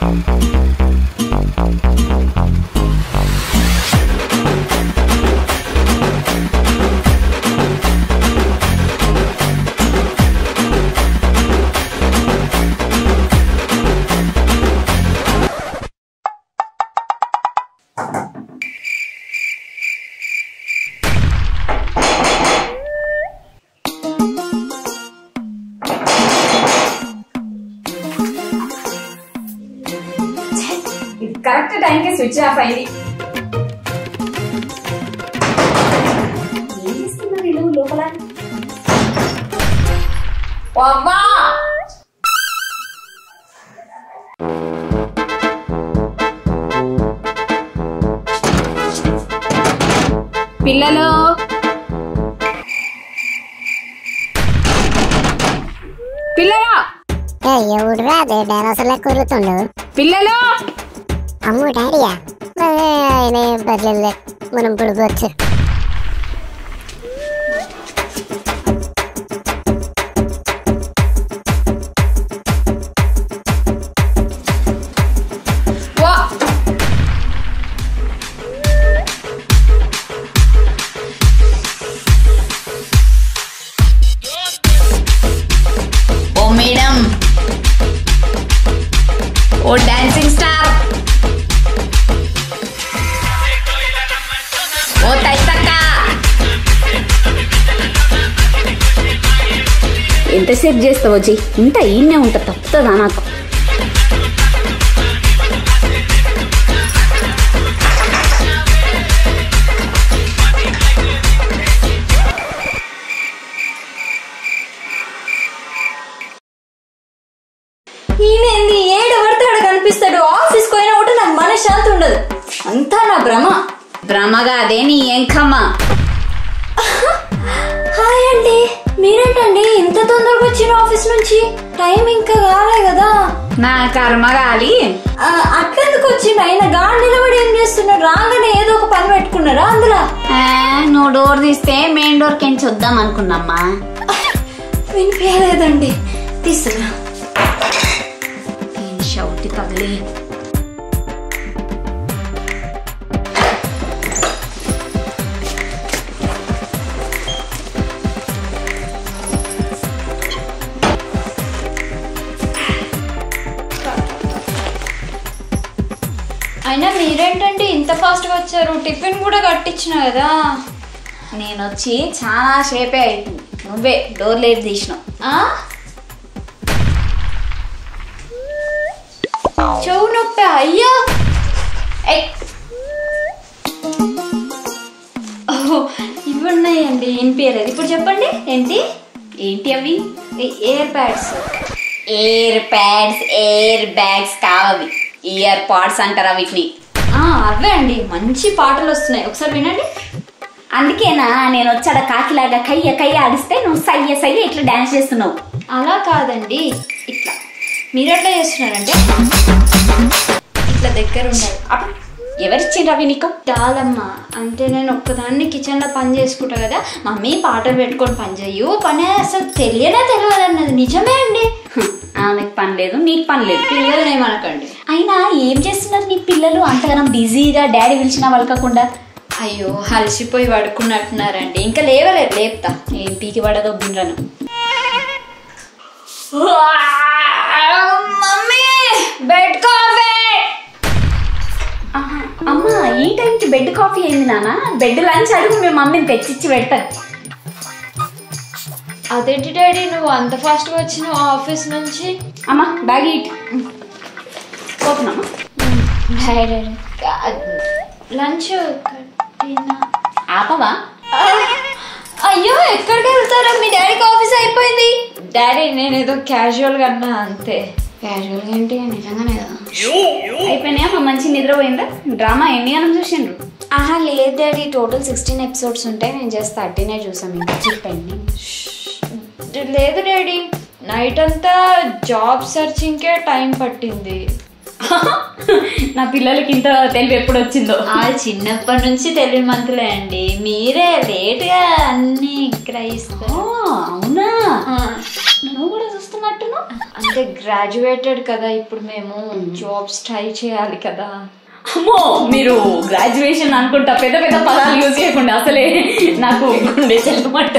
ఇది కరెక్ట్ టైంకి switch off అయింది ఏం చేస్తున్నారు వీళ్ళు లోపల అవ్వా పిల్లలు పిల్లలు ఏ ఎవడురా అదే డైనోసర్ లెక్క కురుతుండు పిల్లలు అమ్ము డాడీయా మరి ఆయన ఏం పర్లేదు మనం పడుకోవచ్చు వా ఓ మేడం ఓ డాన్సింగ్ స్టార్ ఓ తైతక్క ఎంతసేపు చేస్తావు వచ్చి ఉంటా ఈయనే ఉంటా తప్పుతుందా నాకు ఈయనేంది ఏడు పడతాడు కనిపిస్తాడు ఆఫీస్కి పోయినా కూడా నాకు మనశ్శాంతి ఉండదు అంతా నా భ్రమ భ్రమగా అదే నీ ఎంకమ్మ హాయ్ అండి మీరేంటండి ఇంత తొందరగా వచ్చిన ఆఫీస్ నుంచి టైం ఇంకా కాలే కదా నా కర్మ గాలి ఆ, అట్లెందుకు వచ్చిండు ఆయన గాడి నిలబడి ఏం చేస్తున్నాడు రాగానే ఏదో ఒక పని పెట్టుకున్నారా అందులో ఆ, నువ్వు డోర్ తీస్తే మెయిన్ డోర్ కించి వద్దాం అనుకున్నామ్మా వినిపించలేదండి తీసుకురా ఏం షౌటి తగిలి అయినా మీరేంటండి ఇంత ఫాస్ట్ గా వచ్చారు టిఫిన్ కూడా కట్టించిన కదా నేను వచ్చి చాలా సేపే అవుతుంది నువ్వే డోర్ లేట్ తీసినావు ఆ చెవు నొప్పి అయ్యో ఏయ్, ఓహో, ఇవి ఉన్నాయండి వినిపించలేదు ఇప్పుడు చెప్పండి ఏంటి ఏంటి అవి air pads air pads air bags కావవి ఇయర్ పాడ్స్ అంటారా వీటిని అవే అండి మంచి పాటలు వస్తున్నాయి ఒకసారి వినండి అందుకేనా నేను వచ్చాడ కాకిలాగా కయ్య కయ్య ఆడిస్తే నువ్వు సయ్య సయ్య ఇట్లా డాన్స్ చేస్తున్నావు అలా కాదండి ఇట్లా మీరు ఎట్లా చేస్తున్నారంటే ఇట్లా దగ్గర ఉండాలి అప్పుడు ఎవరిచ్చిండ్రు అవి నీకు చాలమ్మా అంటే నేను ఒక్కదాన్ని కిచెన్లో పని చేసుకుంటా కదా మమ్మీ పాటలు పెట్టుకొని పని చెయ్యు పని అసలు తెలియనే తెలియదు అన్నది నిజమే అండి హ్మ్, ఆమెకు పని లేదు నీకు పని లేదు పిల్లల్ని ఏమనకండి అయినా ఏం చేస్తున్నారు నీ పిల్లలు అంతగానం బిజీగా డాడీ పిలిచినా వలకకుండా అయ్యో అలసిపోయి పడుకున్నట్టున్నారండి ఇంకా లేవలేదు లేపుతా ఏం పీకి పడదో బిండ్రను మమ్మీ బెడ్ కాఫీ ఆహా, అమ్మా ఈ టైంకి బెడ్ కాఫీ అయింది నాన్న బెడ్ లంచ్ అడుగు మీ మమ్మీని తెచ్చిచ్చి పెడతాను అదేంటి డాడీ నువ్వు అంత ఫాస్ట్గా వచ్చినావు ఆఫీస్ నుంచి అమ్మా బ్యాగ్ ఇట్ పోతున్నామా హాయ్ డాడీ లంచ్ ఆపవా అయ్యో ఎక్కడికి వెళ్తారా మీ డాడీకి ఆఫీస్ అయిపోయింది డాడీ నేను ఏదో క్యాజువల్గా అన్నా అంతే క్యాజువల్గా ఏంటి నిజంగానే కదా అయిపోయినాయా మా మంచి నిద్ర పోయిందా డ్రామా ఎన్ని గనం చూసిండ్రు ఆహా లేదు డాడీ టోటల్ సిక్స్టీన్ ఎపిసోడ్స్ ఉంటాయి నేను జస్ట్ థర్టీనే చూసాను ఇంకా చెప్పండి లేదు డాడీ నైట్ అంతా జాబ్ సర్చింగ్కే టైం పట్టింది నా పిల్లలకి ఇంత తెలివి ఎప్పుడు వచ్చిందో ఆ చిన్నప్పటి నుంచి తెలివి మంతులే అండి మీరే లేట్గా అన్ని ఓ, గ్రహిస్తారు అవునా ఆ. నువ్వు కూడా చూస్తున్నట్టును అంటే గ్రాడ్యుయేటెడ్ కదా ఇప్పుడు మేము జాబ్స్ ట్రై చేయాలి కదా అమ్మో మీరు గ్రాడ్యుయేషన్ అనుకుంటా పెద్ద పెద్ద పదాలు యూజ్ చేయకుండా అసలే నాకు గుండె చెల్లమాట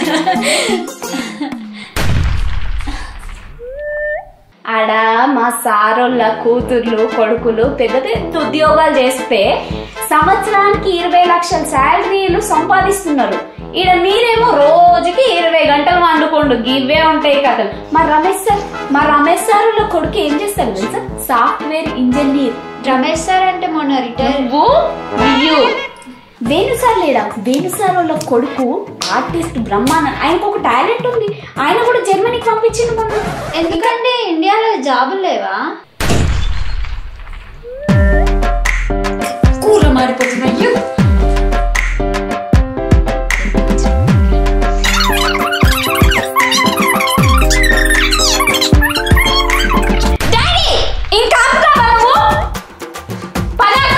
ఆడ మా సారోళ్ళ కూతుర్లు కొడుకులు పెద్ద పెద్ద ఉద్యోగాలు చేస్తే సంవత్సరానికి ఇరవై లక్షల శాలరీలు సంపాదిస్తున్నారు ఈడ మీరేమో రోజుకి ఇరవై గంటలు వండుకోండు గివ్వే ఉంటాయి కథలు మా రమేష్ సార్ మా రమేష్ సార్ వాళ్ళ కొడుకు ఏం చేస్తాడు తెలుసా సాఫ్ట్వేర్ ఇంజనీర్ రమేష్ సార్ అంటే మొన్న రిటైర్ నువ్వు అయ్యో వేణు సార్ లేడా వేణు సార్ వాళ్ళ కొడుకు ఆర్టిస్ట్ బ్రహ్మానంద్ ఆయనకు ఒక టాలెంట్ ఉంది ఆయన కూడా జర్మనీకి పంపించింది మొన్న ఎందుకంటే ఇండియాలో జాబులు లేవా కూర మారిపోతుంది అయ్యో డాడీ ఇంకా ఆపుతావా నువ్వు పదాక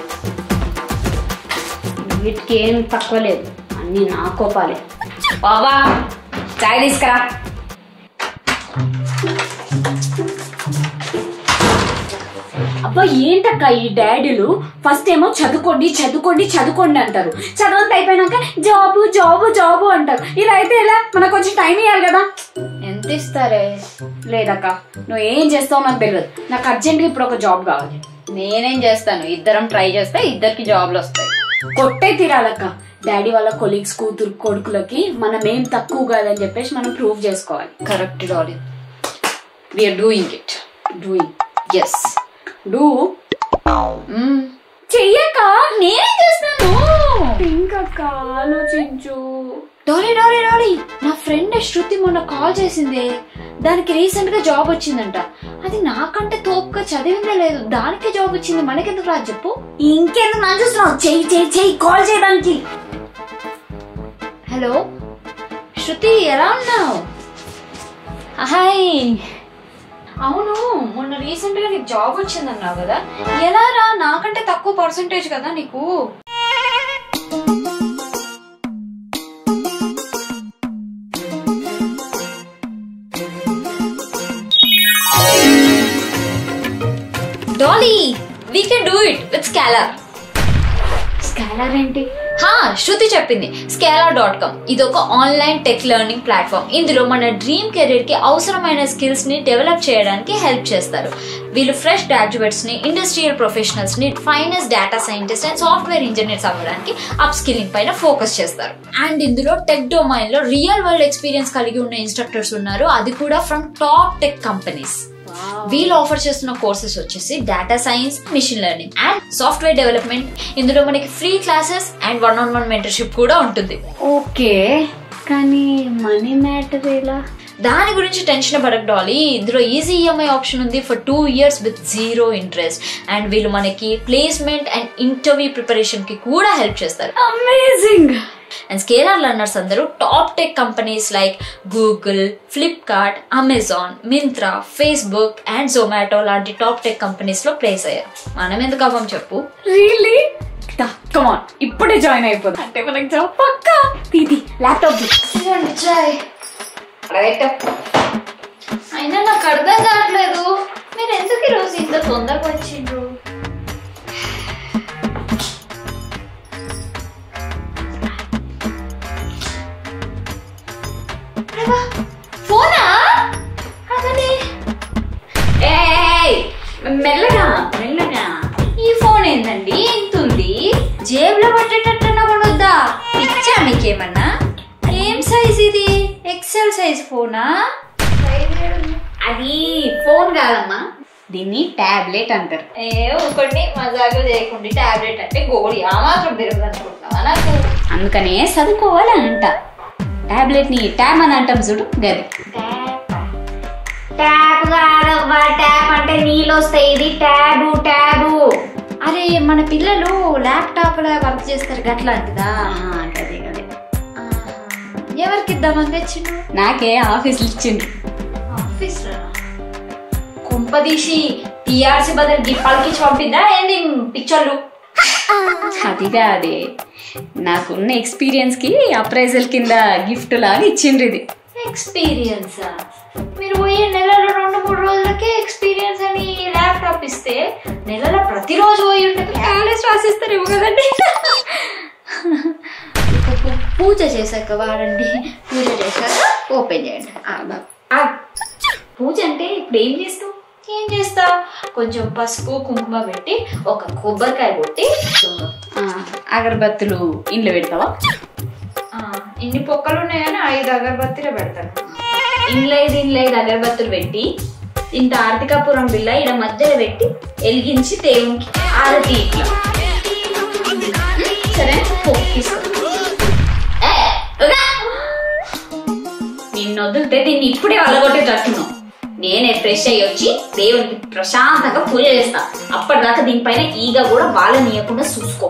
వీటికి ఏం తక్కువ లేదు అన్ని నా కోపాలే బాబా చాయ్ తీసుకురా అబ్బా ఏంటక్క ఈ డాడీలు ఫస్ట్ ఏమో చదువుకోండి చదువుకోండి చదువుకోండి అంటారు చదువుతా అయిపోయినాక జాబు జాబు జాబు అంటారు ఇలా అయితే ఎలా మనకు కొంచెం టైం ఇవ్వాలి కదా ఎంత ఇస్తారే లేదక్క నువ్వు ఏం చేస్తావు నాకు తెలియదు నాకు అర్జెంట్గా ఇప్పుడు ఒక జాబ్ కావాలి నేనేం చేస్తాను ఇద్దరం ట్రై చేస్తే ఇద్దరికి జాబ్లు వస్తాయి కొట్టే తీరాలక్క డాడీ వాళ్ళ కొలీగ్స్ కూతురు కొడుకులకి మనం ఏం తక్కువ కాదని చెప్పేసి మనం ప్రూవ్ చేసుకోవాలి correct Dolly we are doing it doing yes do చెయ్యక నేనే చేస్తాను ఇంకక్క ఆలోచించు డాలీ డాలీ డాలీ నా ఫ్రెండ్ శృతి మొన్న కాల్ చేసిందే దానికి రీసెంట్ గా జాబ్ వచ్చిందంట అది నాకంటే తోపుగా చదివిందే లేదు దానికే జాబ్ వచ్చింది మనకెందుకు రాదు చెప్పు ఇంకెందుకు నా చూస్తున్నావు చెయ్యి చెయ్యి చెయ్యి కాల్ చేయడానికి హలో శృతి ఎలా ఉన్నావు హాయ్ అవును మొన్న రీసెంట్ గా నీకు జాబ్ వచ్చిందన్నావు కదా ఎలా రా నాకంటే తక్కువ పర్సంటేజ్ కదా నీకు Dolly we can do it with Scaler Scaler ఏంటి హా శృతి చెప్పింది స్కేలా డాట్ కామ్ ఇది ఒక ఆన్లైన్ టెక్ లెర్నింగ్ ప్లాట్ఫామ్ ఇందులో మన డ్రీమ్ కెరీర్ కి అవసరమైన స్కిల్స్ ని డెవలప్ చేయడానికి హెల్ప్ చేస్తారు వీళ్ళు ఫ్రెష్ గ్రాడ్యుయేట్స్ ని ఇండస్ట్రియల్ ప్రొఫెషనల్స్ ని finance data scientist and software engineers అవ్వడానికి అప్ స్కిల్లింగ్ పైన ఫోకస్ చేస్తారు అండ్ ఇందులో టెక్ డొమైన్ లో రియల్ వరల్డ్ ఎక్స్పీరియన్స్ కలిగి ఉన్న ఇన్స్ట్రక్టర్స్ ఉన్నారు అది కూడా ఫ్రమ్ టాప్ టెక్ కంపెనీస్ వీళ్ళు ఆఫర్ చేస్తున్న కోర్సెస్ వచ్చేసి data science machine learning and software development ఇందులో మనకి free classes and one on one mentorship కూడా ఉంటుంది ఓకే కానీ మనీ మ్యాటర్ ఎలా దాని గురించి టెన్షన్ పడక డాలీ ఇందులో ఈజీ ఈఎంఐ ఆప్షన్ ఉంది for two years with zero interest and వీళ్ళు మనకి ప్లేస్మెంట్ అండ్ ఇంటర్వ్యూ ప్రిపరేషన్ కి కూడా హెల్ప్ చేస్తారు అమేజింగ్ అండ్ స్కేలర్ లర్నర్స్ అందరూ top tech companies like Google Flipkart Amazon Myntra Facebook and Zomato లాంటి top tech companies లో place అయ్యారు మనం ఎందుకు అవ్వం చెప్పు రియల్లీ కమాన్ ఇప్పుడే జాయిన్ అయిపోతా అంటే మనకి జాబ్ పక్కా తీది ల్యాప్టాప్ అయినా నాకు అర్థం కావట్లేదు మీరు ఎందుకు ఈరోజు ఇంత తొందరగా వచ్చిండ్రు అబ్బా, ఫోనా అదే ఏయ్ మెల్లగా మెల్లగా ఈ ఫోన్ ఏందండి ఎంత ఉంది జేబులో పట్టేటట్టున్నా కొనొద్దా పిచ్చా మీకేమన్నా ఏం సైజ్ ఇది ఎక్సెల్ సైజ్ ఫోనా అది ఫోన్ కాదమ్మా దీన్ని టాబ్లెట్ అంటారు ఏ ఒకటి మజాగా చేయకుండా టాబ్లెట్ అంటే గోళీ ఆ మాత్రం పెరుగుతుంది అనుకుంటున్నావా నాకు అందుకనే చదువుకోవాలి అని అంట టాబ్లెట్ ని ట్యాబ్ అని అంటాం చూడు గది ట్యాబ్ కాదవ్వా ట్యాబ్ అంటే నీళ్ళు వస్తాయి ఇది ట్యాబు ట్యాబు అరే మన పిల్లలు ల్యాప్టాప్ లో వర్క్ చేస్తారు గట్లాంటిదా గదే గదే ఆహా. ఎవరికి ఇద్దామని తెచ్చిండు నాకే ఆఫీస్ ఇచ్చింది ఆఫీస్ కుంపదీసి టీఆర్సీ బదులు గిప్పలకి పంపిద్దా ఏంది పిక్చర్లు అది కాదే నాకున్న ఎక్స్పీరియన్స్ కి అప్రైజల్ కింద గిఫ్ట్ లాగా ఇచ్చిండ్రు ఇది ఎక్స్పీరియన్స్ మీరు పోయే నెలలో రెండు మూడు రోజులకే ఎక్స్పీరియన్స్ అని ల్యాప్టాప్ ఇస్తే నెలలో ప్రతిరోజు పోయి ఉంటే ప్యాలెస్ రాసిస్తారేమో కదండి పూ- పూజ చేశాక వాడండి పూజ చేశాక ఓపెన్ చేయండి ఆ, బా- ఆ, పూజ అంటే ఇప్పుడు ఏం చేస్తావు ఏం చేస్తా కొంచెం పసుపు కుంకుమ పెట్టి ఒక కొబ్బరికాయ కొట్టి ఆ, అగరబత్తులు ఇంట్లో పెడతావా ఆ, ఇన్ని పొక్కలు ఉన్నాయని ఐదు అగరబత్తిలో పెడతాను ఇంట్లో ఐదు ఇంట్లో ఐదు అగరబత్తులు పెట్టి ఇంత ఆర్థికాపురం బిల్ల ఈడ మధ్యలో పెట్టి వెలిగించి దేవునికి ఆరతి ఇట్లా సరే పో, తీసుకో ఏ, ఉగా. నిన్ను వదిలితే దీన్ని ఇప్పుడే అలగొట్టేటట్టున్నావు నేనే ఫ్రెష్ అయ్యి వచ్చి దేవునికి ప్రశాంతంగా పూజ చేస్తా అప్పటిదాకా దీనిపైన ఈగ కూడా వాళ్ళనీయకుండా చూసుకో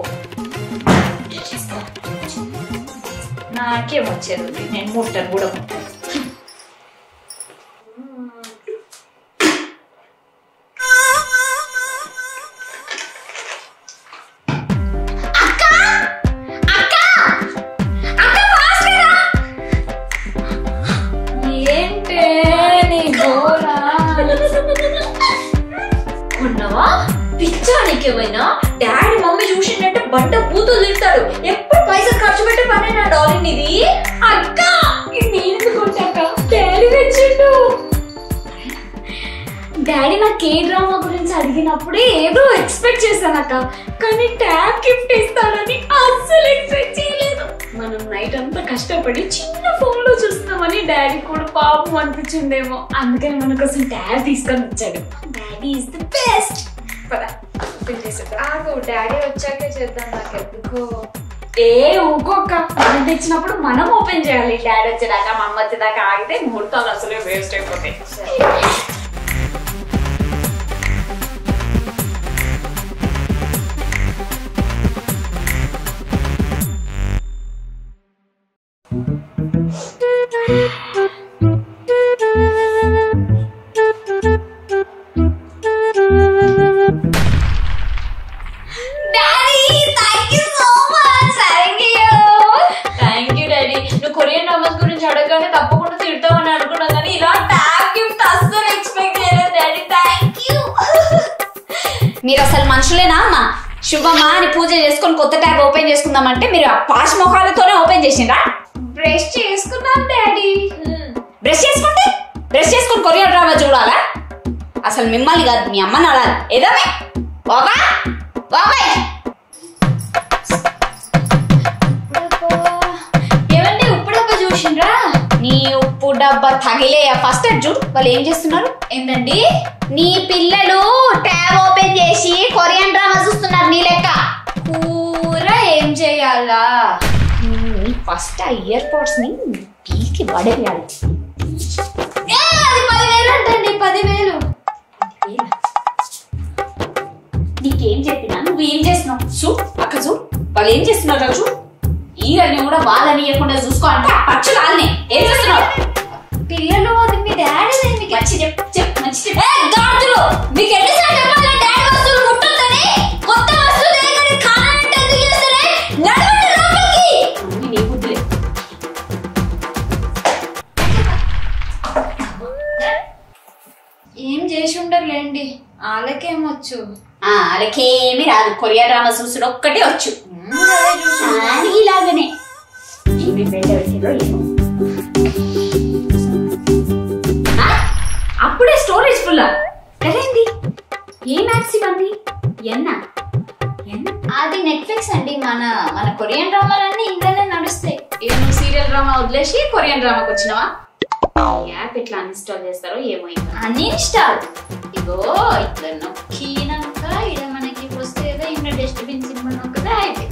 నాకేం వచ్చేది ఉంది. నేను ముట్టను కూడా ముట్టను ఏంటే నీ గోరా ఉన్నావా పిచ్చానికి ఏమైనా డాడీ మమ్మీ చూసిందంటే బంట పూతులు తింటాడు ఎప్పుడు పైసలు ఖర్చు పెట్టే పని నా డాలింగ్ ఇది అక్క ఇది నేను కొట్టాక డాడీ తెచ్చిండు డాడీ నాకు కే డ్రామా గురించి అడిగినప్పుడే ఏదో ఎక్స్పెక్ట్ చేశానక్క కానీ ట్యాబ్ గిఫ్ట్ ఇస్తానని అస్సలు ఎక్స్పెక్ట్ చేయలేదు మనం నైట్ అంతా కష్టపడి చిన్న ఫోన్ లో చూస్తున్నామని డాడీ కూడా పాపం అనిపించిందేమో అందుకని మన కోసం ట్యాబ్ తీసుకొని వచ్చాడు daddy is the best open చేసేద్దాం ఆగు డాడీ వచ్చాకే చేద్దాం నాకు ఎందుకో ఏ ఊకోక్క మనం తెచ్చినప్పుడు మనం ఓపెన్ చేయాలి డాడీ వచ్చేదాకా మా అమ్మ వచ్చేదాకా ఆగితే ముహూర్తాలు అసలే వేస్ట్ అయిపోతాయి థ్యాంక్ యూ డాడీ నువ్వు కొరియన్ డ్రామాస్ గురించి అడగగానే తప్పకుండా తిడతావని అనుకున్నా కానీ ఇలా ట్యాగ్ గిఫ్ట్ అస్సలు ఎక్స్పెక్ట్ చేయలేదు డాడీ థ్యాంక్ యూ మీరు అసలు మనుషులేనా అమ్మా శుభమా అని పూజ చేసుకొని కొత్త ట్యాబ్ ఓపెన్ చేసుకుందామంటే మీరు ఆ పాష్ మొఖాలతోనే ఓపెన్ చేసిండ్రా బ్రష్ చేసుకున్నాం డాడీ బ్రష్ చేసుకుంటే బ్రష్ చేసుకొని కొరియర్ డ్రామా చూడాలా అసలు మిమ్మల్ని కాదు మీ అమ్మని అడాలి ఏదోమే బాబా బాబాయ్ ఏమండి ఇప్పుడప్ప చూసిండ్రా నీ ఉప్పు డబ్బా తగిలే ఫస్ట్ చూడు వాళ్ళు ఏం చేస్తున్నారు ఏందండి నీ పిల్లలు ట్యాబ్ ఓపెన్ చేసి కొరియన్ డ్రామా చూస్తున్నారు నీ లెక్క కూర ఏం చేయాలా ఫస్ట్ ఆ ఇయర్ పోడ్స్ ని పీకి పడేయాలి ఏ, అది పదివేలు అంటండి పదివేలు నీకేం చెప్పినా నువ్వేం చేస్తున్నావు చూ అక్క చూ వాళ్ళు ఏం చేస్తున్నారు చూ ఈగల్ని కూడా వాళ్ళని ఇవ్వకుండా చూసుకో అంటే ఆ పచ్చు వాళ్ళని ఏం చేస్తున్నావు పిల్లలు అది మీ డాడీ మీకు మంచి చెప్పు చెప్పు మంచి చెప్పు ఏ, గాజులు మీకు ఎన్నిసార్లు చెప్పాలి డాడీ వస్తువులు ముట్టొద్దని కొత్త వస్తువులు దేనికని కావాలంటే ఎందుకు చేస్తారే నడవండి లోపలికి అన్ని నీ బుద్ధులే ఏం చేసి ఉండరులేండి వాళ్ళకేమొచ్చు ఆ, వాళ్ళకేమీ రాదు కొరియా డ్రామా చూసుడు ఒక్కటే వచ్చు ఆ, నీలాగనే ఏమి పెట్టిందో ఏమో ఆ, అప్పుడే స్టోరేజ్ ఫుల్ కదేంది ఏ మ్యాథ్స్ ఇవన్నీ ఎన్నా ఎన్న అది నెట్ఫ్లిక్స్ అండి మన మన కొరియన్ డ్రామాలన్నీ ఇంట్లోనే నడుస్తాయి ఇక నువ్వు సీరియల్ డ్రామా వదిలేసి కొరియన్ డ్రామాకి వచ్చినావా యాప్ ఎట్లా అన్ఇన్స్టాల్ చేస్తారో ఏమో ఇంకా అన్ఇన్స్టాల్ ఇగో ఇట్లా నొక్కినాక ఇడ మనకి వస్తే ఏదో ఇంకా డస్ట్బిన్ సింబల్ నొక్కదే అయిపోయింది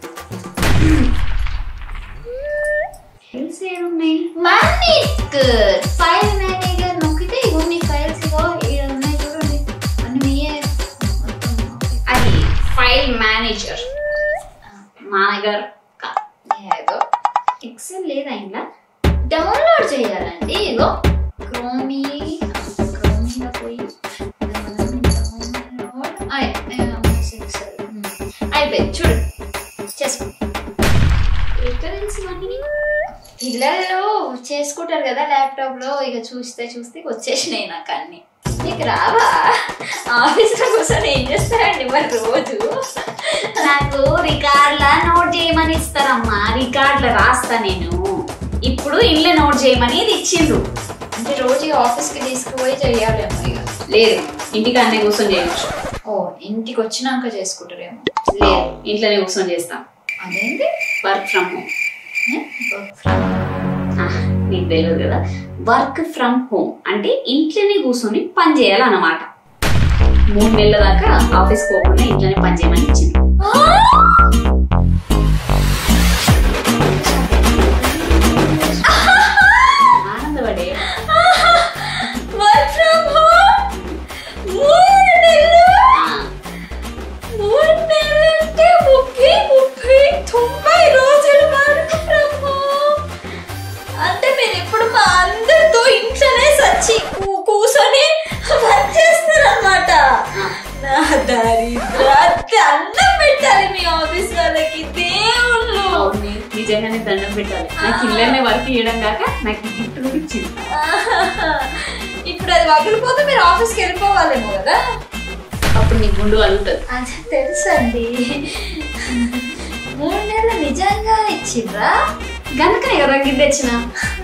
ఫైల్స్ ఏమున్నాయి మనీ ఫైల్ మేనేజర్ నొక్కితే ఇగో మీ ఫైల్స్ ఇగో ఇక్కడ ఉన్నాయి చూడండి అన్ని మీయే మొత్తం అది ఫైల్ మేనేజర్ మానగర్ ఏదో ఎక్సెల్ లేదా ఇంట్లో డౌన్లోడ్ చేయాలండి ఇగో క్రోమీ క్రోమీలో పోయి download. అయ్, ఏ, six, ఉమ్. అయిపోయింది చూడు చేసుకో ఎక్కడ తెలుసు ఇవన్నీ నీకు? పిల్లలు చేసుకుంటారు కదా ల్యాప్టాప్ లో ఇక చూస్తే చూస్తే ఇక వచ్చేసినాయి నాకు అన్ని నీకు రావా ఆఫీస్ లో కూర్చొని ఏం చేస్తారండి మరి రోజు నాకు రికార్డుల నోట్ చేయమని ఇస్తారమ్మా రికార్డుల రాస్తా నేను ఇప్పుడు ఇల్లు నోట్ చేయమని ఇది ఇచ్చిండ్రు అంటే రోజు ఆఫీస్ కి తీసుకుపోయి చెయ్యాలేమో ఇక లేదు ఇంటికి అన్నీ కూర్చొని చేయొచ్చు ఓ ఇంటికి వచ్చినాక చేసుకుంటారేమో లేదు ఇంట్లోనే కూర్చొని చేస్తాం అదేంటి work from home work from నీకు తెలియదు కదా వర్క్ ఫ్రమ్ హోమ్ అంటే ఇంట్లోనే కూర్చొని పని చేయాలన్నమాట మూడు నెలల దాకా ఆఫీస్ పోకుండా ఇంట్లోనే పని చేయమని ఇచ్చింది ఆనందపడే వర్క్ ఫ్రమ్ హోమ్ మూడు నెలలు మూడు నెలలు అంటే ముప్పై ముప్పై తొంభై రోజులు వర్క్ ఫ్రమ్ హోమ్ అంటే మీరు ఇప్పుడు మా అందరితో ఇంట్లోనే సచ్చి కూ- కూర్చొని వర్క్ చేస్తారన్నమాట నా దరిద్రాన్ని అన్నం పెట్టాలి మీ ఆఫీస్ వాళ్ళకి దేవుళ్ళు అవును, నిజంగానే దండం పెట్టాలి నాకు ఇళ్ళనే వర్క్ చేయడం కాక నాకు ఈ గిఫ్ట్ కూడా ఇచ్చింది ఆహాహా. ఇప్పుడు అది వగిలిపోతే మీరు ఆఫీస్కి వెళ్ళిపోవాలేమో కదా అప్పుడు నీ గుండు కలుగుతుంది అది తెలుసండి మూడు నెలలు నిజంగా ఇచ్చిండ్రా గనుకనే కదా గిఫ్ట్ తెచ్చిన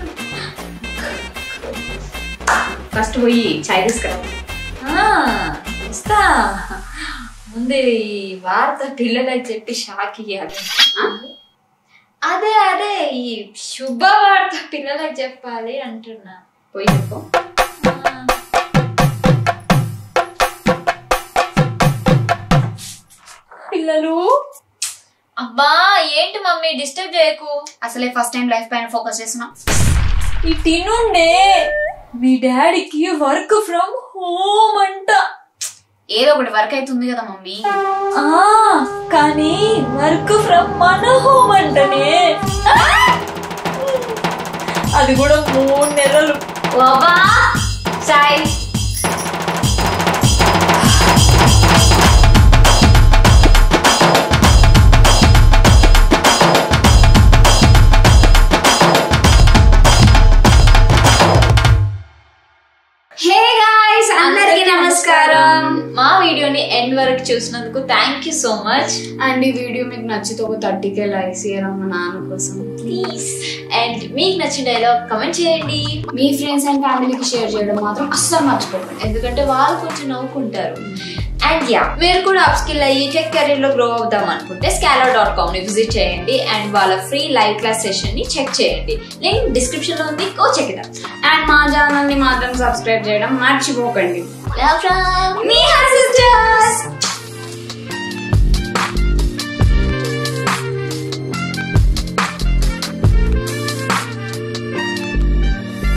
ఫస్ట్ పోయి చాయ్ తీసుకురా ఆ, ఇస్తా ముందు ఈ వార్త పిల్లలకు చెప్పి షాక్ ఇయ్యాలి ఆ? అదే అదే ఈ శుభ వార్త పిల్లలకు చెప్పాలి అంటున్నా పోయి చెప్పు ఆ. పిల్లలు అబ్బా ఏంటి మమ్మీ డిస్టర్బ్ చేయకు అసలే ఫస్ట్ టైం లైఫ్ పైన ఫోకస్ చేస్తున్నా ఈ తినుండే మీ డాడీకి వర్క్ ఫ్రమ్ హోమ్ అంట ఏదో ఒకటి వర్క్ అవుతుంది కదా మమ్మీ ఆ కానీ వర్క్ ఫ్రమ్ మన హోమ్ అంటనే అది కూడా మూడు నెలలు బాబా చాయ్ హే గాయ్స్ అందరికీ నమస్కారం మా వీడియోని ఎండ్ వరకు చూసినందుకు thank you so much and ఈ వీడియో మీకు నచ్చితే ఒక థర్టీ కే లైక్స్ ఇయ్యరా మా నాన్న కోసం ప్లీజ్ అండ్ మీకు నచ్చిన డైలాగ్ కమెంట్ చేయండి మీ ఫ్రెండ్స్ అండ్ ఫ్యామిలీకి షేర్ చేయడం మాత్రం అస్సలు మర్చిపోకండి ఎందుకంటే వాళ్ళు కొంచెం నవ్వుకుంటారు అండ్ యా మీరు కూడా అప్స్కిల్ అయ్యి టెక్ కెరీర్ లో గ్రో అవుదాం అనుకుంటే స్కాలర్ డాట్ కామ్ ని విజిట్ చేయండి అండ్ వాళ్ళ ఫ్రీ లైవ్ క్లాస్ సెషన్ ని చెక్ చేయండి లింక్ డిస్క్రిప్షన్ లో ఉంది గో చెక్ ఇట్ అండ్ మా ఛానల్ ని మాత్రం సబ్స్క్రైబ్ చేయడం మర్చిపోకండి అవుట్ మీ సిస్టర్స్